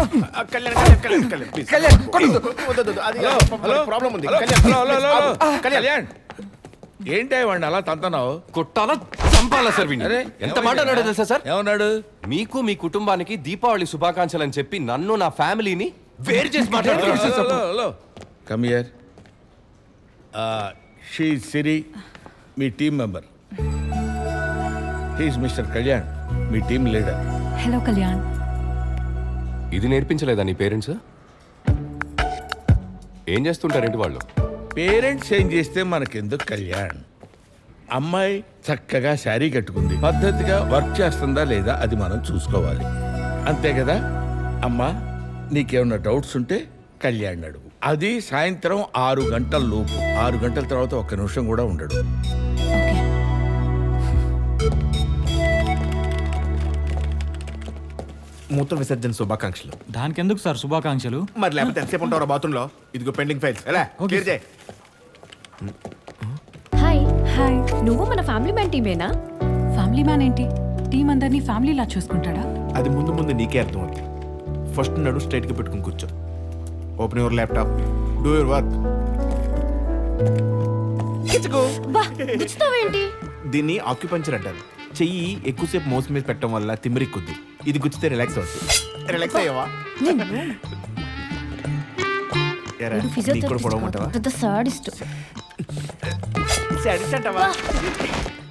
Kalyan Kalyan Kalyan Kalyan please. Kalyan, కొట్టొద్దు. వద్దు, వద్దు, వద్దు. అది హలో హలో ప్రాబ్లం ఉంది hello, Kalyan hello hello hello please, ఆగు. కళ్యాణ్ కళ్యాణ్ ఏంటి వాడిని అలా తంతనావు కొట్టాలా చంపాలా సార్ వీడిని? అరే ఎంత మాట అన్నాడో తెలుసా సార్ ఏమన్నాడు మీకు మీ కుటుంబానికి దీపావళి శుభాకాంక్షలు అని చెప్పి నన్ను నా ఫ్యామిలీని వేరు చేసి హలో మాట్లాడుతున్నాడు hello come here she Siri మీ team member he's mister Kalyan మీ టీం లీడర్ హలో కళ్యాణ్ ఇది నేర్పించలేదా నీ పేరెంట్స్ ఏం చేస్తుంటారేంటి వాళ్ళు పేరెంట్స్ ఏం చేస్తే మనకెందుకు కళ్యాణ్ అమ్మాయి చక్కగా శారీ కట్టుకుంది పద్ధతిగా వర్క్ చేస్తుందా లేదా అది మనం చూసుకోవాలి అంతే కదా అమ్మా నీకేమన్నా డౌట్స్ ఉంటే కళ్యాణ్ అడుగు అది సాయంత్రం ఆరు గంటల లోపు ఆరు గంటల తర్వాత ఒక్క నిమిషం కూడా ఉండడు ఓకే మూత్ర విసర్జన శుభాకాంక్షలు దానికెందుకు సార్ శుభాకాంక్షలు మరి లేకపోతే ఎంతసేపు ఉంటారో బాత్రూమ్ లో ఇదిగో పెండింగ్ ఫైల్స్ ఎలా క్లియర్ చేయి హాయ్ హాయ్ నువ్వు మన ఫ్యామిలీ మ్యాన్ టీమేనా ఫ్యామిలీ మ్యాన్ ఏంటి టీం అందరినీ ఫ్యామిలీలా చూసుకుంటాడా అది ముందు ముందు నీకే అర్థం అవుతుంది ఫస్ట్ నడు స్ట్రైట్ గా పెట్టుకుని కూర్చో open your laptop do your work బా గుచ్చుతావేంటి దీన్ని ఆక్యుపంచర్ అంటారు చెయ్యి ఎక్కువసేపు మోసం మీద పెట్టడం వల్ల తిమ్మిరిక్కుద్ది ఇది గుచ్చితే రిలాక్స్ అవుతుంది రిలాక్స్ అయ్యావా ఏరా, వీడు నీకు కూడా ఫిజియోథెరపిస్ట్ పొడవమంటావా కాదు, పెద్ద సాడిస్ట్ Sadist అంటావా